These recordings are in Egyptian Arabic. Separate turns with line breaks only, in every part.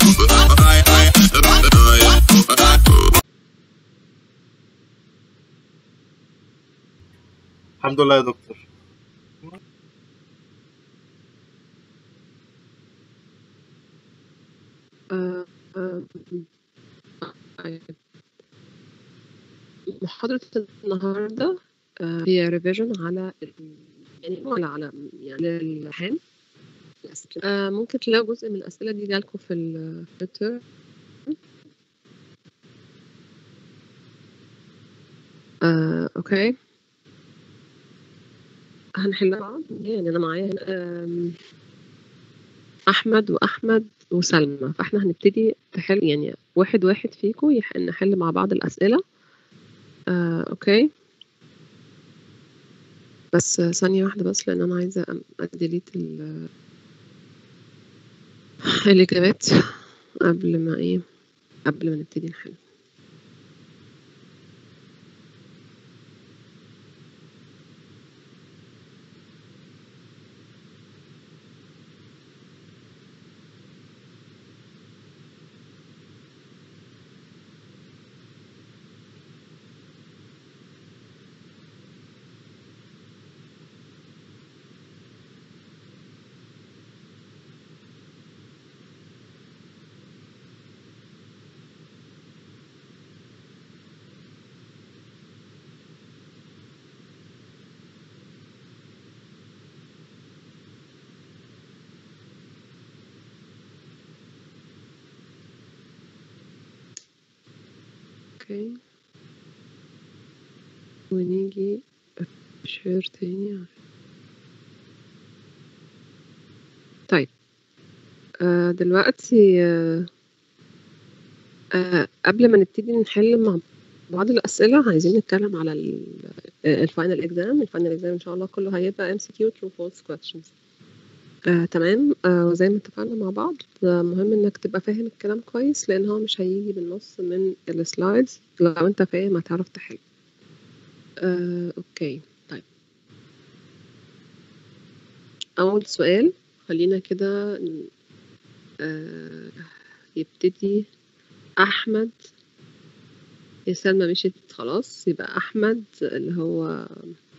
الحمد لله يا دكتور
آه، آه، آه، محاضرة النهاردة آه، هي ريفيجن على ال- يعني ولا على يعني الامتحان آه، ممكن تلاقوا جزء من الأسئلة دي جالكم في ال في الترم آه، أوكي هنحلها مع بعض يعني أنا معايا هنا آم، أحمد وأحمد وسلمى فإحنا هنبتدي تحل يعني واحد واحد فيكم يح- نحل مع بعض الأسئلة آه، أوكي بس ثانية واحدة بس لأن أنا عايزة أم- أديليت ال- الإجابات قبل ما إيه قبل ما نبتدي نحل أوكي ونيجي شير تاني طيب آه دلوقتي آه آه قبل ما نبتدي نحل مع بعض الأسئلة عايزين نتكلم على الفاينل اكزام الفاينل اكزام إن شاء الله كله هيبقى ام سي كيو true false questions آه تمام آه وزي ما اتفقنا مع بعض آه مهم انك تبقى فاهم الكلام كويس لان هو مش هيجي بالنص من السلايدز لو انت فاهم هتعرف تحل آه اوكي طيب اول سؤال خلينا كده ن- آه يبتدي احمد يا سلمى مشيت خلاص يبقى احمد اللي هو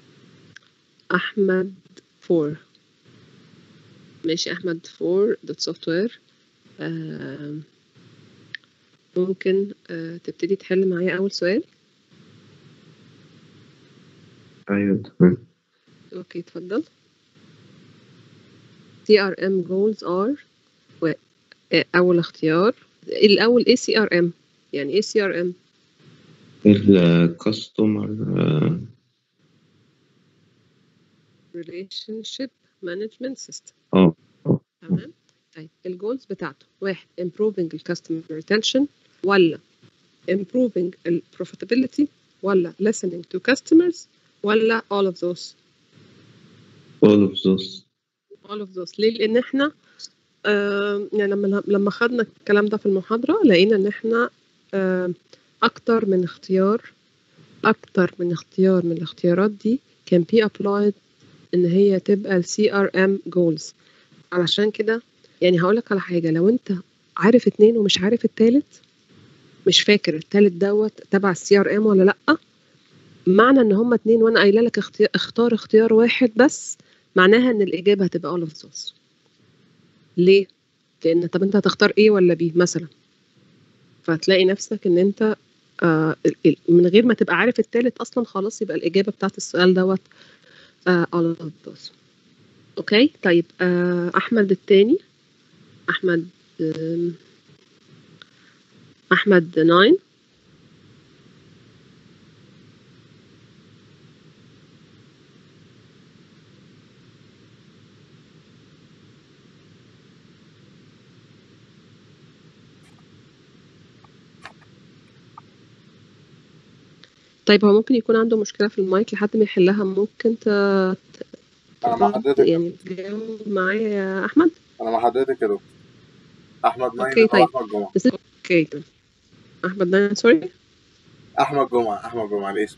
احمد فور ماشي احمد فور دوت سوفت وير ممكن آه تبتدي تحل معايا اول سؤال
أيوة تمام
اوكي اتفضل CRM goals are و- آه، اول اختيار الاول ايه CRM يعني ايه CRM
الكاستمر
relationship management system
اه اه
تمام طيب الجولز بتاعته واحد improving ال customer retention ولا improving ال profitability ولا listening to customers ولا all of those
all of those
all of those ليه لان احنا آه يعني لما لما خدنا الكلام ده في المحاضرة لقينا ان احنا آه اكتر من اختيار اكتر من اختيار من الاختيارات دي كان بي applied ان هي تبقى ال CRM goals علشان كده يعني هقول لك على حاجة لو انت عارف اتنين ومش عارف التالت مش فاكر التالت دوت تبع السي ار ام ولا لا معنى ان هما اتنين وانا قايله لك اختيار اختار اختيار واحد بس معناها ان الاجابه هتبقى all of those ليه لان طب انت هتختار ايه ولا بي مثلا فهتلاقي نفسك ان انت آه ال- ال- من غير ما تبقى عارف التالت اصلا خلاص يبقى الاجابه بتاعت السؤال دوت آه all of those اوكي طيب آه احمد التاني احمد آم، احمد 9 طيب هو ممكن يكون عنده مشكلة في المايك لحد ما يحلها ممكن ت...
انا مع
ترد
حضرتك
يعني تجاوب معايا يا أحمد
انا مع حضرتك يا دكتور احمد ناين
أوكي
او
طيب
احمد جمعه
بس أوكي تمام. أحمد ناين سوري
احمد جمعه احمد جمعه الاسم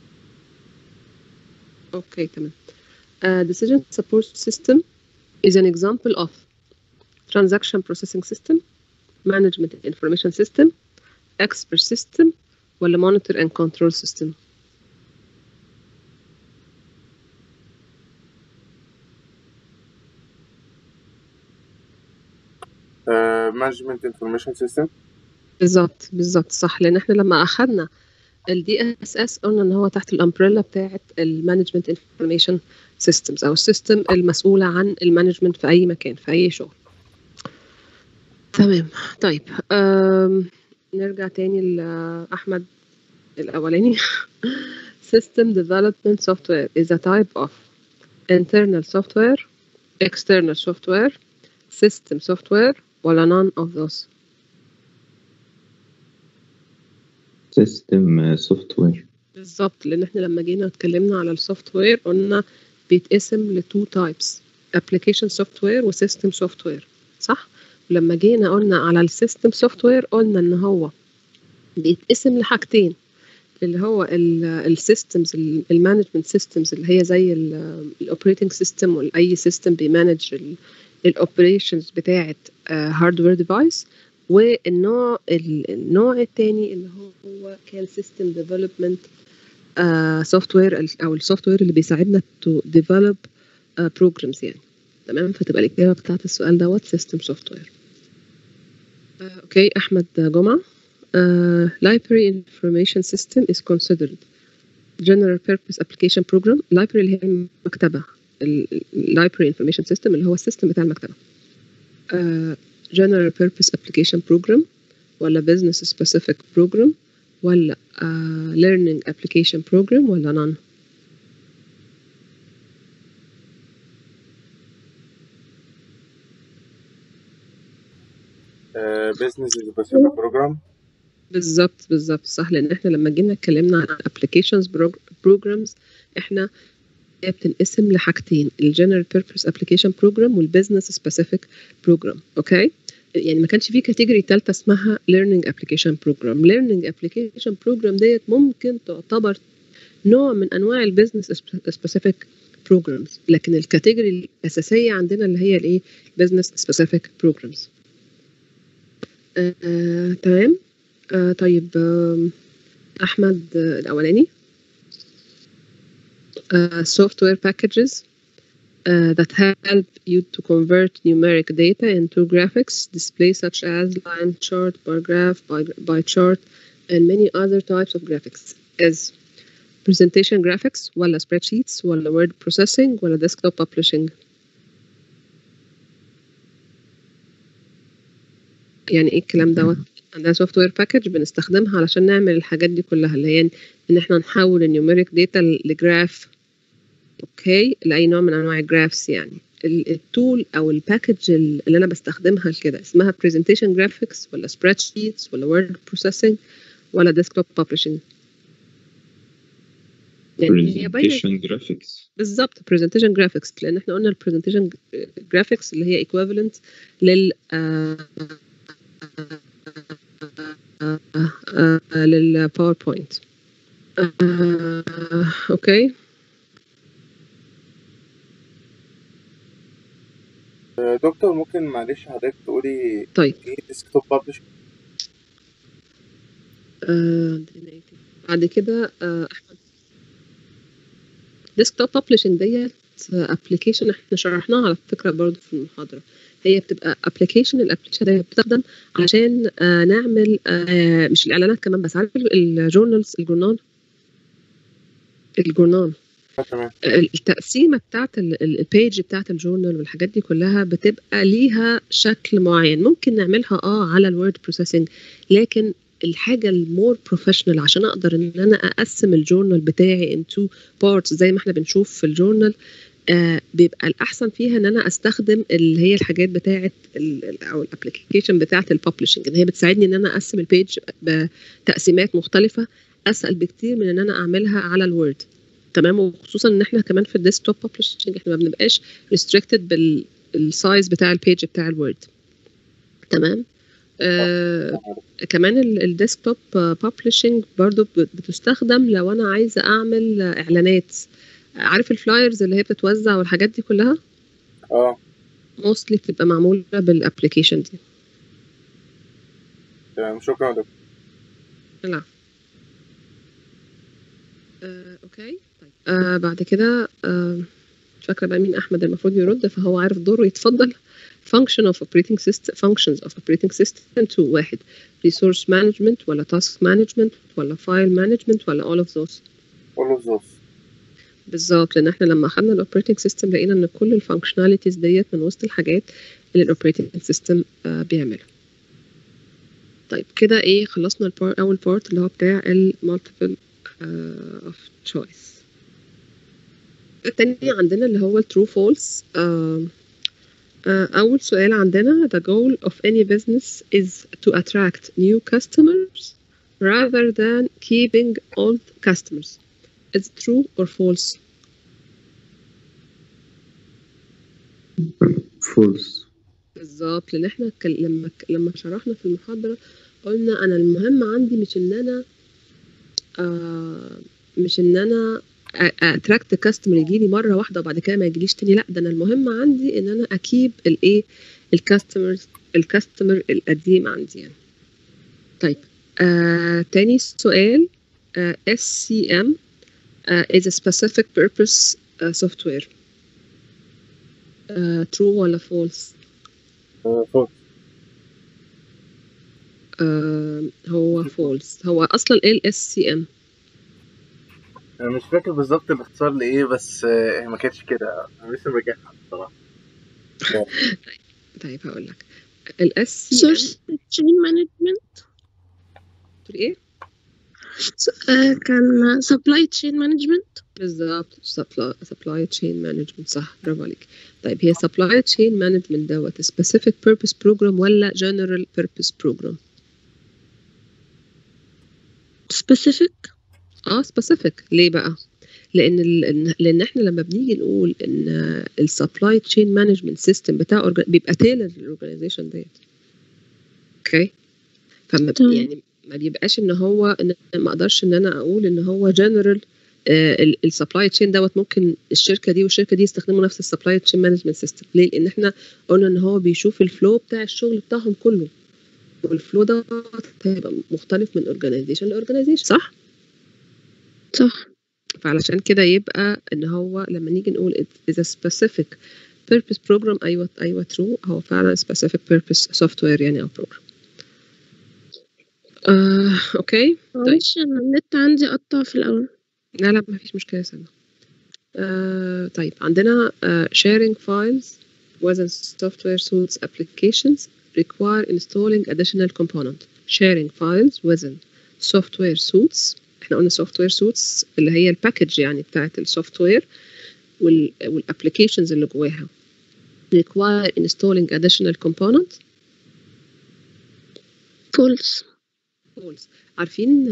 أوكي تمام uh, decision support system is an example of transaction processing system management information system expert system ولا monitor and control system
مانجمنت انفورميشن سيستم
بالظبط بالظبط صح لان احنا لما اخدنا الدي اس اس قلنا ان هو تحت الامبريلا بتاعه المانجمنت انفورميشن سيستمز او السيستم المسؤوله عن المانجمنت في اي مكان في اي شغل تمام طيب أم نرجع تاني لاحمد الاولاني system development software is a type of internal software external software system software ولا none of those
سيستم سوفت وير
بالظبط لان احنا لما جينا اتكلمنا على السوفت وير قلنا بيتقسم لتو تايبس ابلكيشن سوفت وير وسيستم سوفت وير صح ولما جينا قلنا على السيستم سوفت وير قلنا ان هو بيتقسم لحاجتين اللي هو السيستمز المانجمنت سيستمز اللي هي زي الاوبريتنج سيستم واي سيستم بيمانج الاوبريشنز بتاعه هاردوير ديفايس والنوع النوع الثاني اللي هو كان سيستم ديفلوبمنت سوفت وير او السوفت وير اللي بيساعدنا تو ديفلوب بروجرامز يعني تمام فتبقى الاجابه بتاعت السؤال دوت سيستم سوفت وير اوكي احمد جمعه uh, library information system is considered general purpose application program library اللي هي المكتبه library information system اللي هو السيستم بتاع المكتبه uh, general purpose application program ولا business specific program ولا uh, learning application program ولا none
بزنس سبيسيفيك بروجرام
بالظبط بالظبط صح لان احنا لما جينا اتكلمنا عن applications programs احنا هي بتنقسم لحاجتين الجنرال بيربز ابلكيشن بروجرام والبزنس سبيسيفيك بروجرام اوكي يعني ما كانش في كاتيجوري ثالثه اسمها learning application program learning application program ديت ممكن تعتبر نوع من انواع البزنس سبيسيفيك programs لكن الكاتيجوري الاساسيه عندنا اللي هي الايه business specific programs آه، تمام آه، طيب آه، احمد آه، الاولاني uh, software packages uh, that help you to convert numeric data into graphics display such as line chart, bar graph, by, by chart, and many other types of graphics as presentation graphics ولا spreadsheets ولا word processing ولا desktop publishing يعني ايه الكلام دوت عندنا سوفت وير باكج بنستخدمها علشان نعمل الحاجات دي كلها اللي هي ان احنا نحول النيوميريك داتا لجراف اوكي لاي نوع من انواع الجرافس يعني التول او الباكج اللي انا بستخدمها لكده اسمها برزنتيشن جرافيكس ولا سبريد شيتس ولا وورد بروسيسنج ولا ديسكتوب ببلشنج يعني هي باينه
presentation graphics
بالظبط برزنتيشن جرافيكس لان احنا قلنا البرزنتيشن جرافيكس اللي هي ايكويفالنت لل للباوربوينت اوكي
آه، دكتور ممكن معلش حضرتك تقولي
طيب
ايه ديسكتوب بابلش
آه، عندنا إيه تاني؟ بعد كده آه، احمد ديسكتوب ببلشنج ديت ابلكيشن احنا شرحناها على فكره برضو في المحاضره هي بتبقى ابلكيشن الابلكيشن ده بتستخدم علشان آه، نعمل آه، مش الاعلانات كمان بس عارف الجورنالز الجورنال الجورنال
تمام
التقسيمه بتاعت ال- ال- البيج بتاعت الجورنال والحاجات دي كلها بتبقى ليها شكل معين ممكن نعملها اه على الوورد بروسيسنج لكن الحاجه المور بروفيشنال عشان اقدر ان انا اقسم الجورنال بتاعي انتو بارتس زي ما احنا بنشوف في الجورنال آه بيبقى الاحسن فيها ان انا استخدم اللي هي الحاجات بتاعه ال- ال- او الابلكيشن بتاعه الببلشنج ان هي بتساعدني ان انا اقسم البيج بتقسيمات مختلفه اسهل بكتير من ان انا اعملها على الوورد تمام وخصوصا ان احنا كمان في الديسكتوب ببلشنج احنا ما بنبقاش ريستريكتد بالسايز بتاع البيج بتاع الوورد تمام آه كمان الديسكتوب ببلشنج برضو بت- بتستخدم لو انا عايزه اعمل آه، اعلانات عارف الفلايرز اللي هي بتتوزع والحاجات دي كلها
اه
موستلي بتبقى معموله بالابلكيشن دي
تمام شكرا يا دكتور
لا آه، اوكي طيب آه بعد كده آه مش فاكره بقى مين احمد المفروض يرد فهو عارف دوره يتفضل function of operating system functions of operating system to واحد resource management ولا task management ولا file management ولا all of those
all of those
بالظبط لان احنا لما اخدنا الاوبريتنج سيستم لقينا ان كل الفانكشناليتيز ديت من وسط الحاجات اللي الاوبريتنج سيستم بيعملها طيب كده ايه خلصنا البار اول بارت اللي هو بتاع المالتيبل اوف تشويس التاني عندنا اللي هو الترو فولس اول سؤال عندنا the goal of any business is to attract new customers rather than keeping old customers is it true or false
فولس
بالظبط لان احنا كل- لما لما شرحنا في المحاضره قلنا انا المهم عندي مش ان انا آه مش ان انا اتراكت كاستمر يجي لي مره واحده وبعد كده ما يجيليش تاني لا ده انا المهم عندي ان انا اكيب الايه الكاستمرز الكاستمر القديم عندي يعني طيب آه تاني سؤال آه SCM uh, is a specific purpose uh, software uh, true ولا false
آه، فوق
آه هو false هو اصلا ايه ال SCM
انا مش فاكر بالظبط الاختصار لايه بس آه، هي ما كانتش كده انا لسه براجعها بصراحه
طيب هقول لك ال SCM
source chain management
تقول ايه
آه، كان supply chain management
بالظبط supply, supply chain management صح برافو عليك طيب هي supply chain management دوت specific purpose program ولا general purpose program
specific
اه specific ليه بقى لان ال... لان احنا لما بنيجي نقول ان السبلاي تشين مانجمنت سيستم بتاع orga- بيبقى تailored للاورجنايزيشن ديت اوكي فما
تمام.
يعني ما بيبقاش ان هو إن ما اقدرش ان انا اقول ان هو جنرال السبلاي تشين دوت ممكن الشركه دي والشركه دي يستخدموا نفس السبلاي تشين مانجمنت سيستم ليه لان احنا قلنا ان هو بيشوف الفلو بتاع الشغل بتاعهم كله والفلو دوت هيبقى مختلف من اورجنايزيشن لاورجنايزيشن صح
صح
فعلشان كده يبقى ان هو لما نيجي نقول it is a specific purpose program ايوه ايوه true هو فعلا specific purpose software يعني او program آه، اوكي
معلش انا النت عندي قطع في الاول
لا لا ما فيش مشكله يا سلمى آه، طيب عندنا آه, sharing files within software suites applications require installing additional component sharing files within software suites احنا قلنا software suites اللي هي الباكج يعني بتاعت السوفت وير والابلكيشنز اللي جواها require installing additional component
false
tools عارفين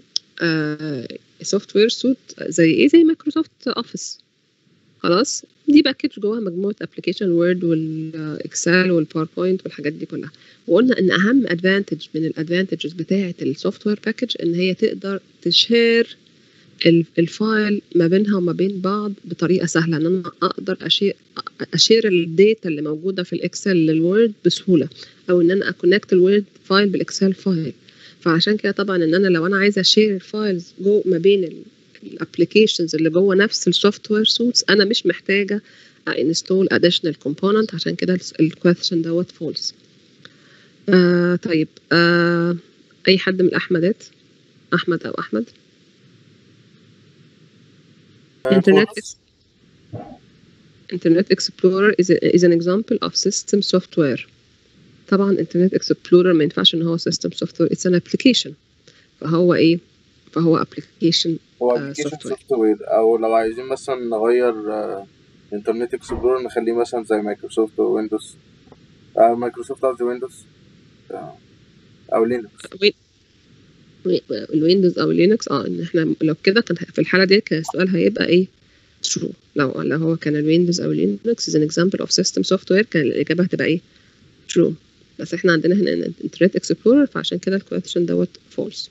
سوفت وير سوت زي ايه زي مايكروسوفت اوفيس خلاص دي باكج جواها مجموعه ابلكيشن وورد والاكسل والباوربوينت والحاجات دي كلها وقلنا ان اهم ادفانتج من الادفانتجز بتاعه السوفت وير باكج ان هي تقدر تشير ال- الفايل ما بينها وما بين بعض بطريقه سهله ان انا اقدر اشير اشير الداتا اللي موجوده في الاكسل للوورد بسهوله او ان انا اكونكت الوورد فايل بالاكسل فايل فعشان كده طبعا ان انا لو انا عايزه اشير الفايلز جو ما بين الابلكيشنز اللي جوه نفس السوفت وير سوتس انا مش محتاجه انستول اديشنال كومبوننت عشان كده الكويشن دوت فولس آه طيب آه اي حد من الاحمدات احمد او احمد Internet Internet Explorer is, a, is an example of system software طبعا Internet Explorer ما ينفعش ان هو system software it's an application فهو ايه فهو application
هو
آه،
ابلكيشن
software.
سوفت وير او لو عايزين مثلا نغير انترنت اكسبلورر نخليه مثلا زي مايكروسوفت ويندوز آه مايكروسوفت قصدي ويندوز آه، او لينكس
وين الويندوز او لينكس اه ان احنا لو كده كان في الحاله دي كان السؤال هيبقى ايه true لو لو هو كان الويندوز او لينكس is an example of system software كان الاجابه هتبقى ايه true بس احنا عندنا هنا انترنت اكسبلورر فعشان كده الكويشن دوت false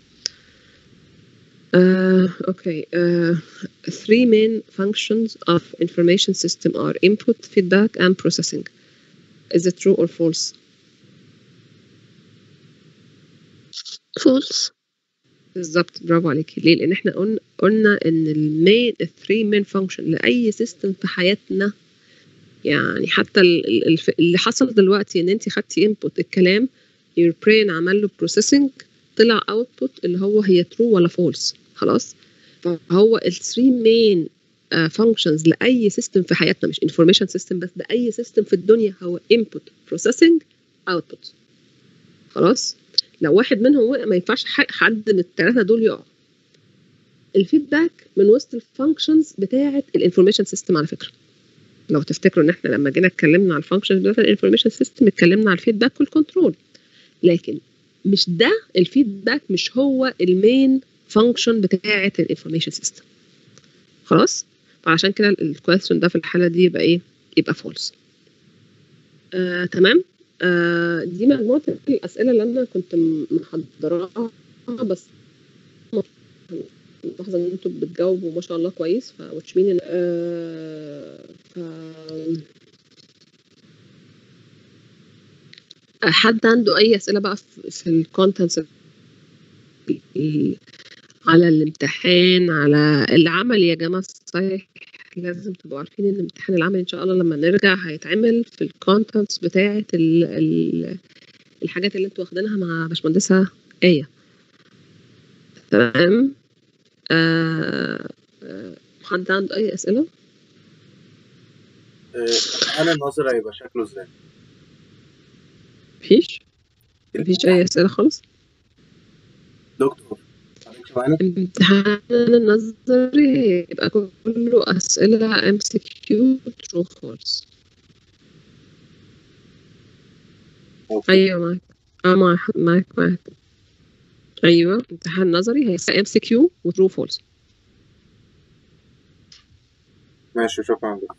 Uh, okay. Uh, three main functions of information system are input, feedback, and processing. Is it true or false?
false
بالظبط برافو عليكي ليه لان احنا قلنا قلنا ان المين الثري مين فانكشن لاي سيستم في حياتنا يعني حتى ال- ال- الف- اللي حصل دلوقتي ان انت خدتي انبوت الكلام your brain عمل له بروسيسنج طلع اوتبوت اللي هو هي ترو ولا فولس خلاص فهو الثري مين فانكشنز لاي سيستم في حياتنا مش انفورميشن سيستم بس ده اي سيستم في الدنيا هو انبوت بروسيسنج اوتبوت خلاص لو واحد منهم وقع ما ينفعش ح- حد من الثلاثه دول يقع الفيدباك من وسط الفانكشنز بتاعه الانفورميشن سيستم على فكره لو تفتكروا ان احنا لما جينا اتكلمنا على الفانكشنز بتاعه الانفورميشن سيستم اتكلمنا على الفيدباك والكنترول لكن مش ده الفيدباك مش هو المين فانكشن بتاعه الانفورميشن سيستم خلاص فعشان كده الكويستشن ده في الحاله دي يبقى ايه يبقى فولس آه، تمام آه، دي مجموعه الاسئله اللي انا كنت م- محضراها بس ملاحظه ان انتوا بتجاوبوا ما شاء الله كويس ف which mean إن- آه، ف حد عنده اي اسئله بقى في- في الكونتنتس على الامتحان على العمل يا جماعه صحيح لازم تبقوا عارفين ان الامتحان العملي ان شاء الله لما نرجع هيتعمل في الكونتنتس بتاعه ال ال الحاجات اللي انتوا واخدينها مع باشمهندسه ايه تمام آه آه، حد عنده اي اسئله
آه، امتحان النظري هيبقى شكله ازاي؟
مفيش مفيش اي اسئله خالص
دكتور حضرتك معانا؟
امتحان النظري يبقى كله اسئله ام سي كيو ترو فولس
أوكي.
ايوه معاك اه معاك معاك معاك ايوه امتحان نظري هيبقى ام سي كيو وترو فولس
ماشي شكرا دكتور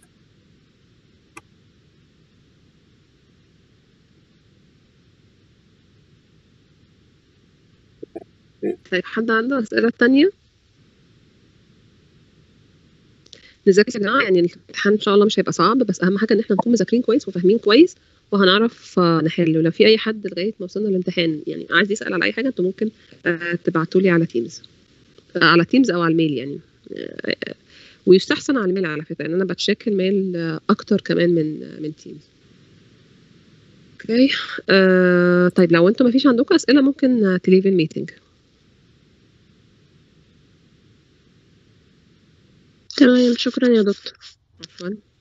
طيب حد عنده اسئله تانية نذاكر يا جماعه يعني الامتحان ان شاء الله مش هيبقى صعب بس اهم حاجه ان احنا نكون مذاكرين كويس وفاهمين كويس وهنعرف آه، نحل ولو في اي حد لغايه ما وصلنا الامتحان يعني عايز يسال على اي حاجه انتوا ممكن تبعتوا لي على تيمز على تيمز او على الميل يعني آه، آه، ويستحسن على الميل على فكره ان انا بتشيك الميل آه، اكتر كمان من آه، من تيمز اوكي آه طيب لو انتوا ما فيش عندكم اسئله ممكن تليف الميتنج
تمام شكرا يا دكتور
عفوا